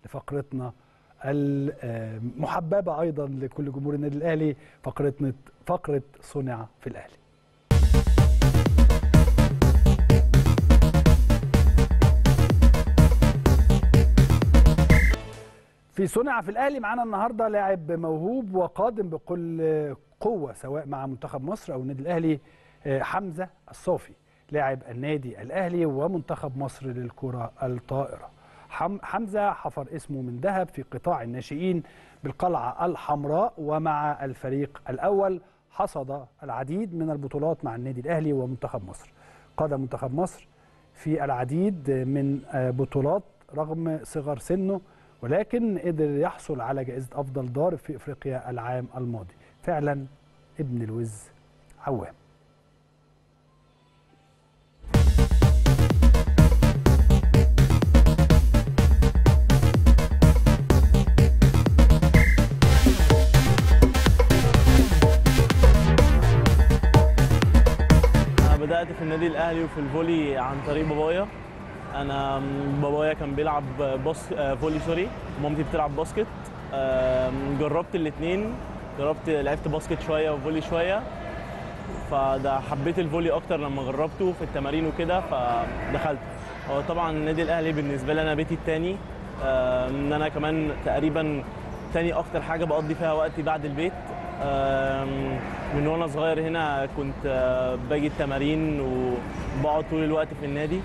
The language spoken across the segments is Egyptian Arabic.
لفقرتنا المحببه ايضا لكل جمهور النادي الاهلي فقرتنا فقره صنع في الاهلي في صنع في الاهلي معانا النهارده لاعب موهوب وقادم بكل قوه سواء مع منتخب مصر او النادي الاهلي حمزه الصافي لاعب النادي الاهلي ومنتخب مصر للكره الطائره حمزه حفر اسمه من ذهب في قطاع الناشئين بالقلعه الحمراء ومع الفريق الاول حصد العديد من البطولات مع النادي الاهلي ومنتخب مصر قاد منتخب مصر في العديد من بطولات رغم صغر سنه ولكن قدر يحصل على جائزة أفضل ضارب في إفريقيا العام الماضي فعلا ابن الوز عوام أنا بدأت في النادي الأهلي وفي الفولي عن طريق بابايا انا بابايا كان بيلعب باس فولي سوري مامتي بتلعب باسكت جربت الاثنين جربت لعبت باسكت شويه وفولي شويه فده حبيت الفولي اكتر لما جربته في التمارين وكده فدخلت هو طبعا النادي الاهلي بالنسبه لي انا بيتي الثاني ان انا كمان تقريبا تاني اكتر حاجه بقضي فيها وقتي بعد البيت من وانا صغير هنا كنت باجي التمارين وبقعد طول الوقت في النادي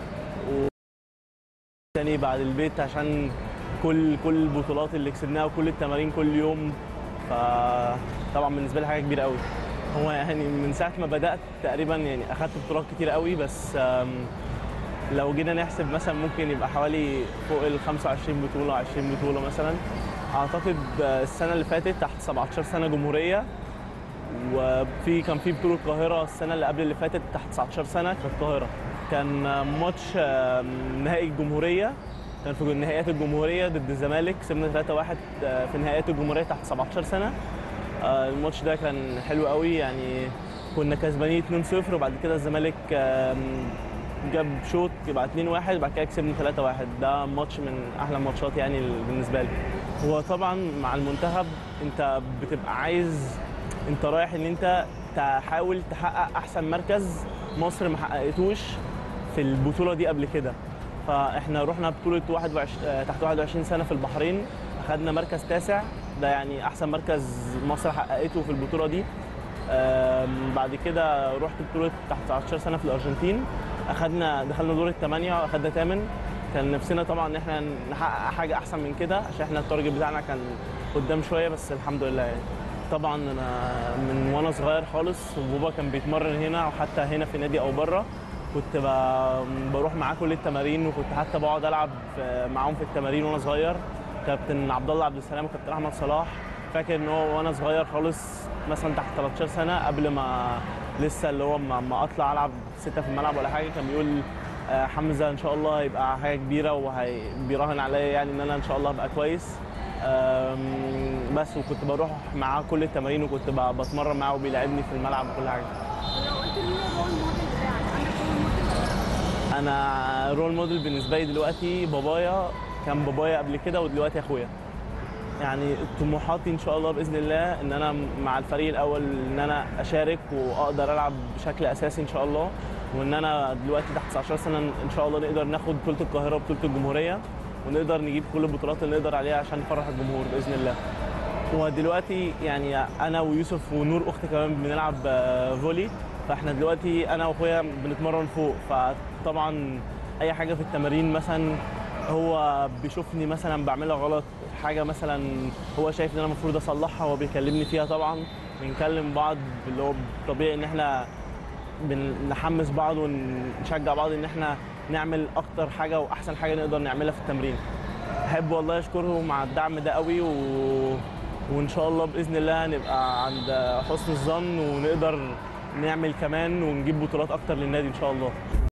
تاني بعد البيت عشان كل كل البطولات اللي كسبناها وكل التمارين كل يوم فطبعا بالنسبه لي حاجه كبيره قوي هو يعني من ساعه ما بدات تقريبا يعني اخدت بطولات كتير قوي بس لو جينا نحسب مثلا ممكن يبقى حوالي فوق ال 25 بطوله 20 بطوله مثلا اعتقد السنه اللي فاتت تحت 17 سنه جمهوريه وفي كان في بطوله القاهره السنه اللي قبل اللي فاتت تحت 19 سنه في القاهره كان ماتش نهائي الجمهوريه كان في نهائيات الجمهوريه ضد الزمالك كسبنا 3-1 في نهائيات الجمهوريه تحت 17 سنه الماتش ده كان حلو قوي يعني كنا كسبانين 2-0 وبعد كده الزمالك جاب شوط يبقى 2-1 وبعد كده كسبنا 3-1 ده ماتش من احلى الماتشات يعني بالنسبه لي هو طبعا مع المنتخب انت بتبقى عايز انت رايح ان انت تحاول تحقق احسن مركز مصر ما حققتوش في البطوله دي قبل كده فاحنا رحنا بطوله 21 تحت 21 سنه في البحرين اخذنا مركز تاسع ده يعني احسن مركز مصر حققته في البطوله دي بعد كده رحت بطوله تحت 19 سنه في الارجنتين اخذنا دخلنا دور الثمانيه واخذنا ثامن كان نفسنا طبعا ان احنا نحقق حاجه احسن من كده عشان احنا التارجت بتاعنا كان قدام شويه بس الحمد لله يعني طبعا انا من وانا صغير خالص وبابا كان بيتمرن هنا وحتى هنا في نادي او بره كنت بروح معاه كل التمارين وكنت حتى بقعد العب معاهم في التمارين وانا صغير كابتن عبد الله عبد السلام وكابتن احمد صلاح فاكر ان هو وانا صغير خالص مثلا تحت 13 سنه قبل ما لسه اللي هو ما اطلع العب سته في الملعب ولا حاجه كان بيقول حمزه ان شاء الله هيبقى حاجه كبيره وبيراهن عليا يعني ان انا ان شاء الله ابقى كويس بس وكنت بروح معاه كل التمارين وكنت بتمرن معاه وبيلعبني في الملعب وكل حاجه لو قلت مين الرول موديل بتاعك عندك رول موديل انا رول موديل بالنسبه لي دلوقتي بابايا كان بابايا قبل كده ودلوقتي اخويا يعني طموحاتي ان شاء الله باذن الله ان انا مع الفريق الاول ان انا اشارك واقدر العب بشكل اساسي ان شاء الله وان انا دلوقتي تحت 19 سنه ان شاء الله نقدر ناخد بطوله القاهره وبطوله الجمهوريه ونقدر نجيب كل البطولات اللي نقدر عليها عشان نفرح الجمهور باذن الله ودلوقتي يعني انا ويوسف ونور اختي كمان بنلعب فولي فاحنا دلوقتي انا واخويا بنتمرن فوق فطبعا اي حاجه في التمارين مثلا هو بيشوفني مثلا بعملها غلط حاجه مثلا هو شايف ان انا المفروض اصلحها هو بيكلمني فيها طبعا بنكلم بعض اللي هو طبيعي ان احنا بنحمس بعض ونشجع بعض ان احنا نعمل اكتر حاجه واحسن حاجه نقدر نعملها في التمرين احب والله اشكرهم على الدعم ده قوي و... وان شاء الله باذن الله نبقى عند حسن الظن ونقدر نعمل كمان ونجيب بطولات اكتر للنادي ان شاء الله